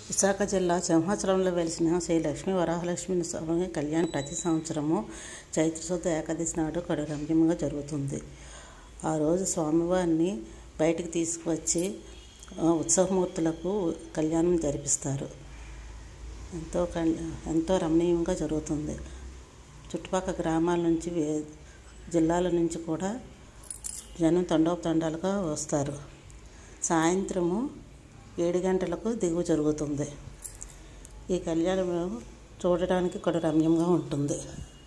విశాఖ జిల్లా సింహాచలంలో వెలిసిన శ్రీ లక్ష్మీ వరాహలక్ష్మి స్వామి కళ్యాణం ప్రతి సంవత్సరము చైత్రశుద్ధ ఏకాదశి నాడు కడు రమ్యంగా జరుగుతుంది ఆ రోజు స్వామివారిని బయటికి తీసుకువచ్చి ఆ, ఉత్సవమూర్తులకు కళ్యాణం జరిపిస్తారు ఎంతో కళ్యా ఎంతో రమణీయంగా జరుగుతుంది చుట్టుపక్కల గ్రామాల నుంచి వే- జిల్లాల నుంచి కూడా జనం తండోపతండాలుగా వస్తారు సాయంత్రము ఏడు గంటలకు దిగువ జరుగుతుంది ఈ కళ్యాణం చూడడానికి కూడా రమ్యంగా ఉంటుంది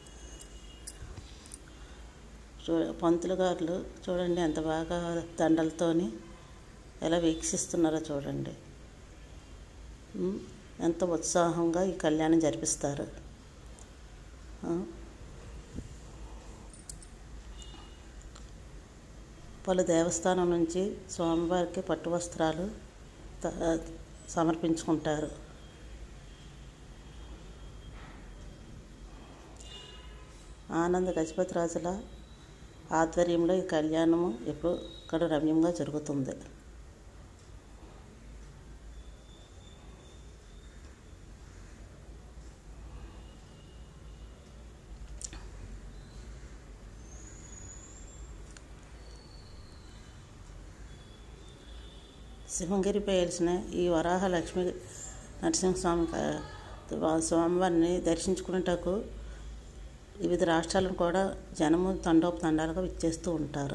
చూ పంతులు గారులు చూడండి ఎంత బాగా దండలతోని ఎలా వీక్షిస్తున్నారో చూడండి ఉమ్, ఎంత ఉత్సాహంగా ఈ కళ్యాణం జరిపిస్తారు ఆ, పలు దేవస్థానం నుంచి స్వామివారికి పట్టు వస్త్రాలు త- సమర్పించుకుంటారు ఆనంద గజపతి రాజుల ఆధ్వర్యంలో ఈ కళ్యాణము ఎప్పుడు ఇక్కడ రమ్యంగా జరుగుతుంది సింహగిరిపై వెలిసిన ఈ వరాహ లక్ష్మీ నరసింహస్వామి క- స్వామివారిని దర్శించుకునేటకు వివిధ రాష్ట్రాలను కూడా జనము తండోపతండాలుగా విచ్చేస్తూ ఉంటారు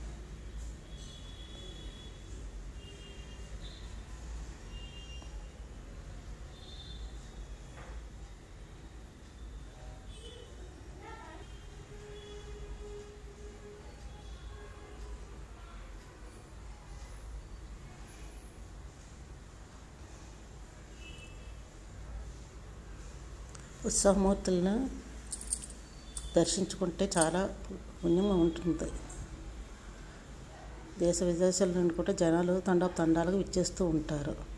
ఉత్సవమూర్తులను దర్శించుకుంటే చాలా పుణ్యంగా ఉంటుంది దేశ విదేశాల నుండి కూడా జనాలు తండోపతండాలుగా విచ్చేస్తూ ఉంటారు